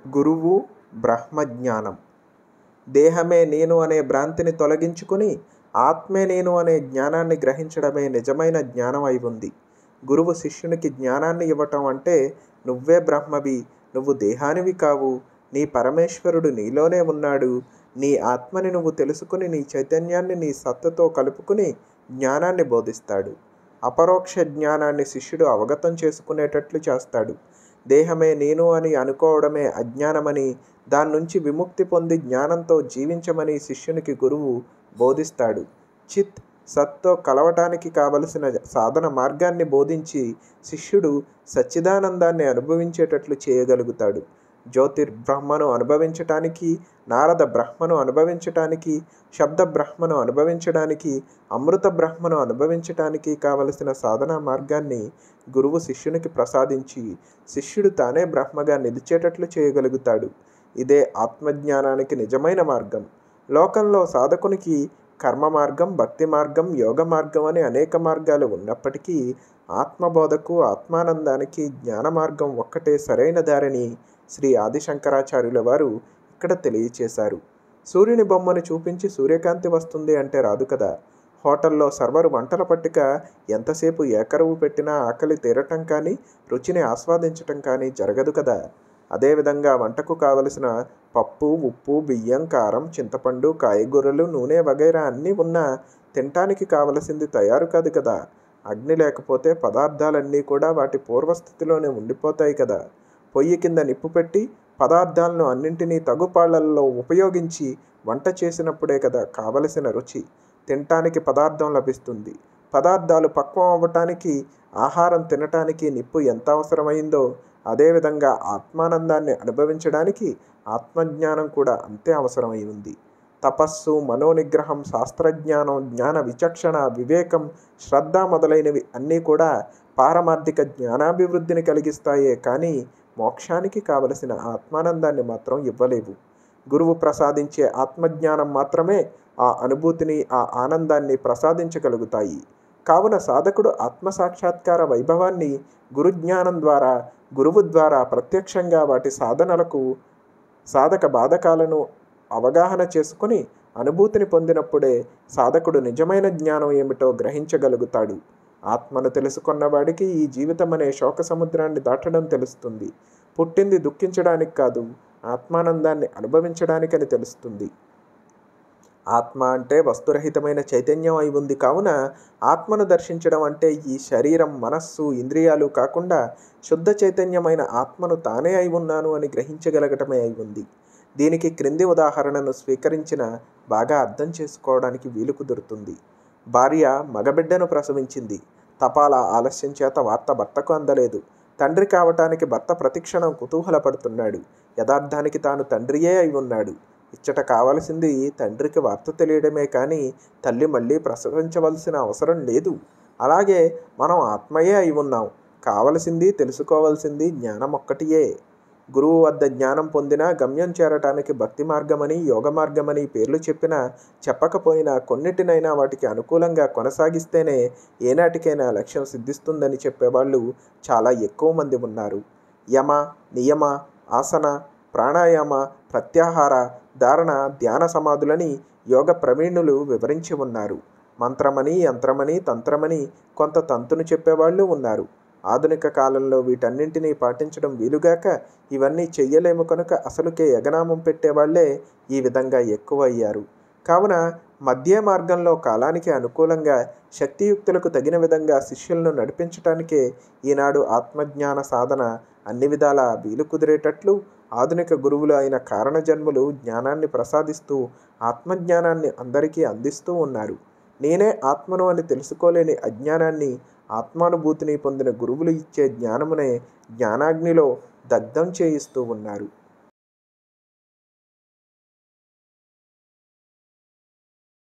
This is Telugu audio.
గురువు బ్రహ్మజ్ఞానం దేహమే నేను అనే భ్రాంతిని తొలగించుకుని ఆత్మే నేను అనే జ్ఞానాన్ని గ్రహించడమే నిజమైన జ్ఞానం అయి ఉంది గురువు శిష్యునికి జ్ఞానాన్ని ఇవ్వటం అంటే నువ్వే బ్రహ్మవి నువ్వు దేహానివి కావు నీ పరమేశ్వరుడు నీలోనే ఉన్నాడు నీ ఆత్మని నువ్వు తెలుసుకుని నీ చైతన్యాన్ని నీ సత్తతో కలుపుకుని జ్ఞానాన్ని బోధిస్తాడు అపరోక్ష జ్ఞానాన్ని శిష్యుడు అవగతం చేసుకునేటట్లు చేస్తాడు దేహమే నేను అని అనుకోవడమే అజ్ఞానమని దాని నుంచి విముక్తి పొంది జ్ఞానంతో జీవించమని శిష్యునికి గురువు బోధిస్తాడు చిత్ సత్తో కలవటానికి కావలసిన సాధన మార్గాన్ని బోధించి శిష్యుడు సచ్చిదానందాన్ని అనుభవించేటట్లు చేయగలుగుతాడు జ్యోతిర్బ్రహ్మను అనుభవించటానికి నారద బ్రహ్మను అనుభవించటానికి శబ్ద బ్రహ్మను అనుభవించడానికి అమృత బ్రహ్మను అనుభవించటానికి కావలసిన సాధనా మార్గాన్ని గురువు శిష్యునికి ప్రసాదించి శిష్యుడు తానే బ్రహ్మగా నిలిచేటట్లు చేయగలుగుతాడు ఇదే ఆత్మజ్ఞానానికి నిజమైన మార్గం లోకంలో సాధకునికి కర్మ మార్గం భక్తి మార్గం యోగ మార్గం అని అనేక మార్గాలు ఉన్నప్పటికీ ఆత్మబోధకు ఆత్మానందానికి జ్ఞాన మార్గం ఒక్కటే సరైన దారిని శ్రీ ఆదిశంకరాచార్యుల వారు ఇక్కడ తెలియచేశారు సూర్యుని బొమ్మను చూపించి సూర్యకాంతి వస్తుంది అంటే రాదు కదా హోటల్లో సర్వరు వంటల పట్టిక ఎంతసేపు ఏకరువు పెట్టినా ఆకలి తీరటం కానీ రుచిని ఆస్వాదించటం కానీ జరగదు కదా అదేవిధంగా వంటకు కావలసిన పప్పు ఉప్పు బియ్యం కారం చింతపండు కాయగూరలు నూనె వగైరా అన్నీ ఉన్నా తినటానికి కావలసింది తయారు కాదు కదా అగ్ని లేకపోతే పదార్థాలన్నీ కూడా వాటి పూర్వస్థితిలోనే ఉండిపోతాయి కదా పొయ్యి కింద నిప్పు పెట్టి పదార్థాలను అన్నింటినీ తగుపాళ్లలో ఉపయోగించి వంట చేసినప్పుడే కదా కావలసిన రుచి తినటానికి పదార్థం లభిస్తుంది పదార్థాలు పక్వం అవ్వటానికి ఆహారం తినటానికి నిప్పు ఎంత అవసరమైందో అదేవిధంగా ఆత్మానందాన్ని అనుభవించడానికి ఆత్మజ్ఞానం కూడా అంతే అవసరమై ఉంది తపస్సు మనోనిగ్రహం శాస్త్రజ్ఞానం జ్ఞాన విచక్షణ వివేకం శ్రద్ధ మొదలైనవి అన్నీ కూడా పారమార్థిక జ్ఞానాభివృద్ధిని కలిగిస్తాయే కానీ మోక్షానికి కావలసిన ఆత్మానందాన్ని మాత్రం ఇవ్వలేవు గురువు ప్రసాదించే ఆత్మజ్ఞానం మాత్రమే ఆ అనుభూతిని ఆ ఆనందాన్ని ప్రసాదించగలుగుతాయి కావున సాధకుడు ఆత్మసాక్షాత్కార వైభవాన్ని గురుజ్ఞానం ద్వారా గురువు ద్వారా ప్రత్యక్షంగా వాటి సాధనలకు సాధక బాధకాలను అవగాహన చేసుకొని అనుభూతిని పొందినప్పుడే సాధకుడు నిజమైన జ్ఞానం ఏమిటో గ్రహించగలుగుతాడు ఆత్మను తెలుసుకున్నవాడికి ఈ జీవితం అనే శోక సముద్రాన్ని దాటడం తెలుస్తుంది పుట్టింది దుఃఖించడానికి కాదు ఆత్మానందాన్ని అనుభవించడానికని తెలుస్తుంది ఆత్మ అంటే వస్తురహితమైన చైతన్యం అయి ఉంది కావున ఆత్మను దర్శించడం అంటే ఈ శరీరం మనస్సు ఇంద్రియాలు కాకుండా శుద్ధ చైతన్యమైన ఆత్మను తానే అయి ఉన్నాను అని గ్రహించగలగటమే అయి ఉంది దీనికి క్రింది ఉదాహరణను స్వీకరించిన బాగా అర్థం చేసుకోవడానికి వీలు కుదురుతుంది భార్య మగబిడ్డను ప్రసవించింది తపాలా ఆలస్యం చేత వార్త భర్తకు అందలేదు తండ్రి కావటానికి భర్త ప్రతిక్షణం కుతూహలపడుతున్నాడు యథార్థానికి తాను తండ్రియే అయి ఉన్నాడు ఇచ్చట కావలసింది తండ్రికి వార్త తెలియడమే కానీ తల్లి మళ్ళీ ప్రసవించవలసిన అవసరం లేదు అలాగే మనం ఆత్మయే అయి ఉన్నాం కావలసింది తెలుసుకోవలసింది జ్ఞానం ఒక్కటియే గురువు వద్ద జ్ఞానం పొందినా గమ్యం చేరటానికి భక్తి మార్గమని యోగ మార్గమని పేర్లు చెప్పినా చెప్పకపోయినా కొన్నిటినైనా వాటికి అనుకూలంగా కొనసాగిస్తేనే ఏనాటికైనా లక్ష్యం సిద్ధిస్తుందని చెప్పేవాళ్ళు చాలా ఎక్కువ మంది ఉన్నారు యమ నియమ ఆసన ప్రాణాయామ ప్రత్యాహార ధారణ ధ్యాన సమాధులని యోగ ప్రవీణులు వివరించి ఉన్నారు మంత్రమని యంత్రమని తంత్రమని కొంత తంతును చెప్పేవాళ్ళు ఉన్నారు ఆధునిక కాలంలో వీటన్నింటినీ పాటించడం వీలుగాక ఇవన్నీ చెయ్యలేము కనుక అసలుకే ఎగనామం పెట్టేవాళ్లే ఈ విధంగా ఎక్కువ అయ్యారు కావున మధ్య మార్గంలో కాలానికి అనుకూలంగా శక్తియుక్తులకు తగిన విధంగా శిష్యులను నడిపించటానికే ఈనాడు ఆత్మజ్ఞాన సాధన అన్ని విధాలా వీలు కుదిరేటట్లు ఆధునిక గురువులు అయిన కారణజన్ములు జ్ఞానాన్ని ప్రసాదిస్తూ ఆత్మజ్ఞానాన్ని అందరికీ అందిస్తూ ఉన్నారు నేనే ఆత్మను అని తెలుసుకోలేని అజ్ఞానాన్ని ఆత్మానుభూతిని పొందిన గురువులు ఇచ్చే జ్ఞానమునే జ్ఞానాగ్నిలో దగ్ధం చేయిస్తూ ఉన్నారు